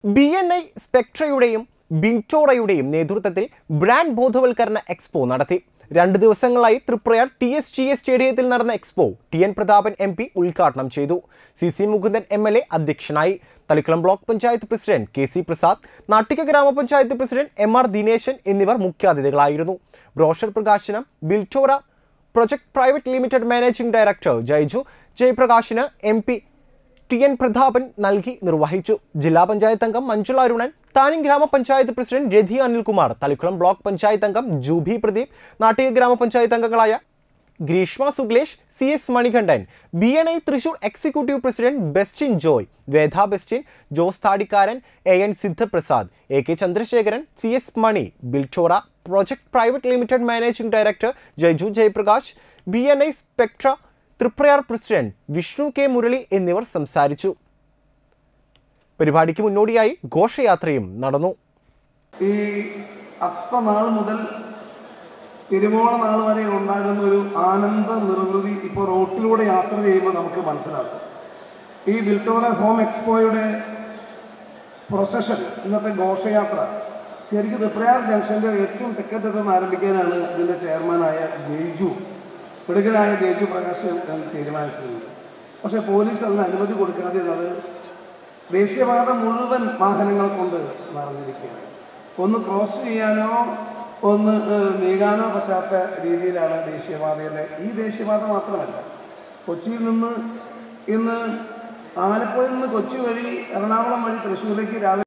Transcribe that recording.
B N I സ്പെക്ട്രയുടെയും ബിൻറ്റോറയുടെയും നേതൃത്വത്തിൽ ബ്രാൻഡ് ബോധവൽക്കരണ എക്സ്പോ നടത്തി രണ്ട് ദിവസങ്ങളായി Triprayar T S G S സ്റ്റേഡിയത്തിൽ നടന്ന expo T N Prathapan M P ഉദ്ഘാടനം ചെയ്തു C C Mukundan M L A അധ്യക്ഷനായി Thalikkulam block panchayat president K C Prasad Nattika ഗ്രാമപഞ്ചായത്ത് പ്രസിഡന്റ് എം ആർ ദിനേശൻ എന്നിവർ മുഖ്യാതിഥികളായിരുന്നു ബ്രോഷർ പ്രകാശനം Biltora project private limited managing director Jaiju ജയപ്രകാശിന് M P T N Prathapan നൽകി നിർവഹിച്ചു ജില്ലാ പഞ്ചായത്ത് അംഗം മഞ്ജുള അരുണൻ താനിം ഗ്രാമപഞ്ചായത്ത് പ്രസിഡന്റ് രഥി അനിൽകുമാർ തളിക്കുളം ബ്ലോക്ക് പഞ്ചായത്ത് അംഗം ജൂബി പ്രദീപ് നാട്ടിക ഗ്രാമപഞ്ചായത്ത് അംഗങ്ങളായ Greeshma Suglesh C S Manikandan B N I Thrissur executive president Bestin Joy വേദ ബെസ്റ്റിൻ ജോസ് താടിക്കാരൻ A N Sidhaprasad A K Chandrasekharan C S Mani ബിൽച്ചോറ project private limited managing director Jaiju Jayaprakash B N I Spectra Triprayar president Vishnu K Murali എന്നിവർ സംസാരിച്ചു പരിപാടിക്ക് മുന്നോടിയായി ഘോഷയാത്രയും നടന്നു ഈ അത്തനാൾ മുതൽ തിരുവോണ നാൾ വരെ ഉണ്ടാകുന്ന ഒരു ആനന്ദ നിർവൃതി ഇപ്പോൾ റോട്ടിലൂടെ യാത്ര ചെയ്യുമ്പോൾ നമുക്ക് മനസ്സിലാക്കും ഈ വിൽട്ടോറ ഹോം എക്സ്പോയുടെ പ്രൊസഷൻ ഇന്നത്തെ ഘോഷയാത്ര ശരിക്കും തൃപ്രയാർ ജംഗ്ഷൻ്റെ ഏറ്റവും തെക്കറ്റത്ത് നിന്ന് ആരംഭിക്കാനാണ് ഇതിൻ്റെ ചെയർമാനായ ജയ്ജു മിടുക്കനായ ജയ്ജു പ്രകാശ് തീരുമാനിച്ചത് പക്ഷേ പോലീസ് അതിന് അനുമതി കൊടുക്കാതെ അത് ദേശീയപാത മുഴുവൻ വാഹനങ്ങൾ കൊണ്ട് നിറഞ്ഞിരിക്കുകയാണ് ഒന്ന് ക്രോസ് ചെയ്യാനോ ഒന്ന് ഏഹ്, നീങ്ങാനോ പറ്റാത്ത രീതിയിലാണ് ദേശീയപാതയിലെ ഈ ദേശീയപാത മാത്രമല്ല കൊച്ചിയിൽ നിന്ന് ഇന്ന് ആലപ്പുഴയിൽ നിന്ന് കൊച്ചി വഴി എറണാകുളം വഴി തൃശ്ശൂരിലേക്ക് രാവിലെ